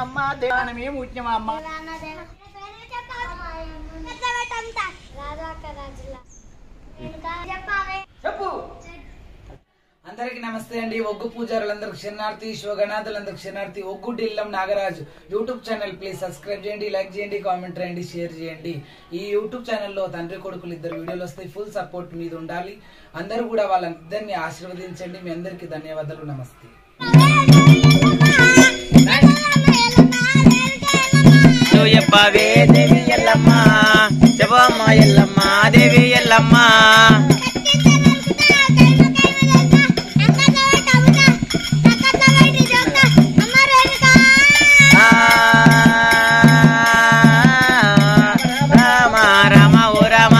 ఎల్లమ్మ దేవానమే ముఖ్యమా అమ్మ చెప్పు అందరికి నమస్తే అండి ఒగ్గు పూజారులందరికి శరణార్థి శివగణాథులందరికి శరణార్థి ఒగ్గు Dillam Nagaraju YouTube channel please subscribe చేయండి లైక్ చేయండి కామెంట్ చేయండి షేర్ చేయండి ఈ యూట్యూబ్ ఛానల్లో తండ్రి కొడుకులు ఇద్దరు వీడియోలు వస్తాయి ఫుల్ సపోర్ట్ మీద ఉండాలి అందరూ కూడా వాళ్ళందరినీ ఆశీర్వదించండి మీ అందరికీ ధన్యవాదాలు నమస్తే నువ్వు చెప్పవే దేవి ఎల్లమ్మ చెప్పమ్మ ఎల్లమ్మ దేవి ఎల్లమ్మ ఆ, రామ రామ ఓ రామ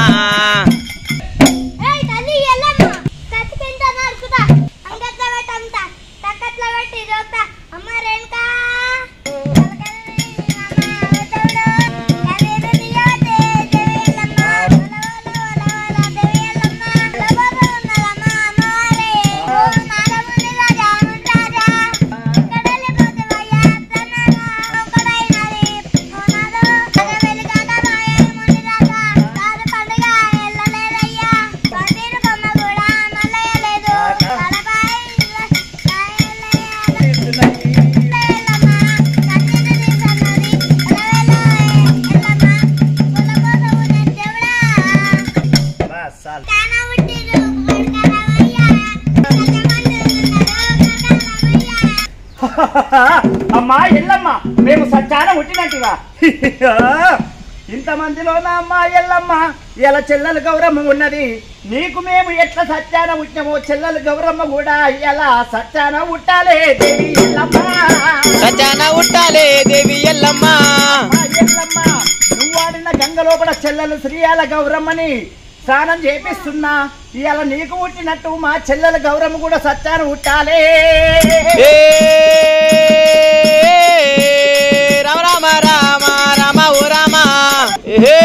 అమ్మా ఎల్లమ్మ మేము సచ్చాన పుట్టినట్టుగా ఇంతమందిలో నా అమ్మ ఎల్లమ్మ ఇలా చెల్లెలు గౌరమ్మ ఉన్నది నీకు మేము ఎట్లా సత్యాన పుట్టినామో చెల్లెలు గౌరమ్మ కూడా ఇలా సత్యాన పుట్టాలే దేవి ఎల్లమ్మ సచాన ఉట్టాలే దేవి ఎల్లమ్మ అమ్మా ఎల్లమ్మ నువ్వు ఆడిన గంగ లోపల చెల్లెలు శ్రీయాల గౌరమ్మని స్నానం చేపిస్తున్నా ఇవాళ నీకు పుట్టినట్టు మా చెల్లెల గౌరమ్మ కూడా సత్యాన పుట్టాలే ఏ రామ రామ రామ రామ ఓ రామ ఏ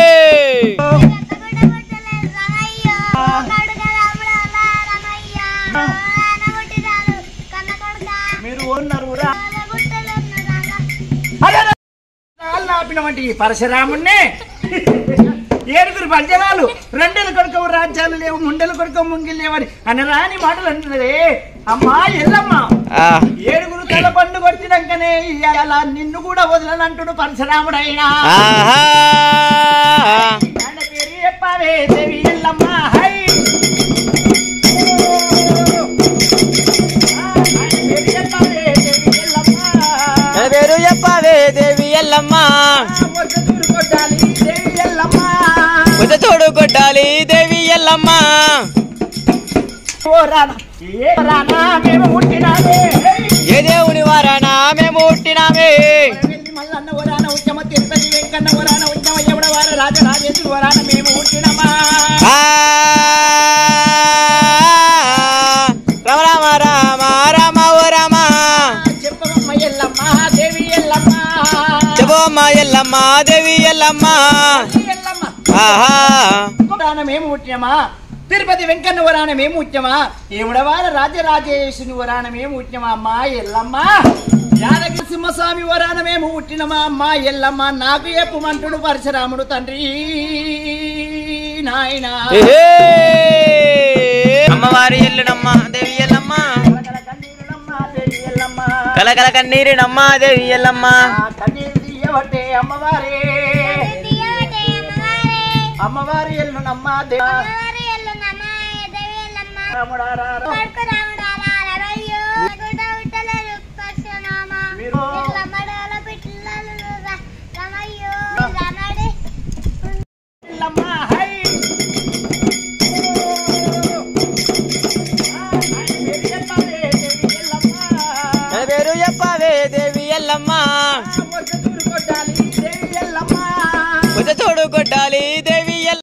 మీరు ఉన్నారు రా అరే రే. రాళ్ళు ఆపినవంటి ఈ పరశురాముణ్ణి ఏడుగురు పంచనాలు రెండేలు కొడుకు రాజ్యాలు లేవు ముండలు కొడుకు ముంగిలు లేవని అని రాని మాటలు అంటున్నదే అమ్మా ఎల్లమ్మ ఆ, ఏడుగురు తల పండు కొట్టినాకనే ఇయ్యాల నిన్ను కూడా వదలనంటుడు పరశురాముడైనా ఆహా ఆయన పేరు చెప్పావే దేవి ఎల్లమ్మ హై ఆ, ఆయన పేరు చెప్పావే దేవి ఎల్లమ్మ నా పేరు చెప్పవే దేవి ఎల్లమ్మ మొదటూరు కొట్టాలి దేవి ఎల్లమ్మ ముద్ద తోడు కొట్టాలి దేవి ఎల్లమ్మ ఓ రానా ఏ రానా మేము పుట్టినామే ఏ దేవుని వారానా మేము పుట్టినామే వెళ్ళి మల్లన్న వరాన ఉత్తమ తిరుపతి వెంకన్న వరాన ఉత్తమ ఎవడ వార రాజరాజేశ్వరి వరాన మేము పుట్టినమా ఆ, రామ రామ రామ రామ ఓ రామ చెప్పమ్మ ఎల్లమ్మ దేవి ఎల్లమ్మ చెప్పమ్మ ఎల్లమ్మ దేవి ఎల్లమ్మ ఎల్లమ్మ ఆహా వరాన మేము పుట్టినమా తిరుపతి వెంకన్న వరాన మేము పుట్టినమా ఎవడవార రాజరాజేశ్వరి వరాన మేము పుట్టినమా అమ్మా ఎల్లమ్మ యాదగిరి సింహస్వామి వరాన మేము పుట్టినమా అమ్మా ఎల్లమ్మ నాకు ఎప్పుమంటుడు పరశురాముడు తండ్రి నాయనా ఏహే! అమ్మవారి ఎల్లునమ్మ దేవి ఎల్లమ్మ కలకల కన్నీరులమ్మ దేవి ఎల్లమ్మ. కలకల కన్నీరినమ్మ దేవి ఎల్లమ్మ ఆ కన్నీరు తీయబట్టే అమ్మవారే అమ్మవారి ఎల్లునమ్మ దేవా రాముడా రా రా. మీరు ఎల్లమ్మ హై ఆ, ఆయన పేరు చెప్పాలే దేవి ఎల్లమ్మ. నా పేరు చెప్పవే దేవి ఎల్లమ్మ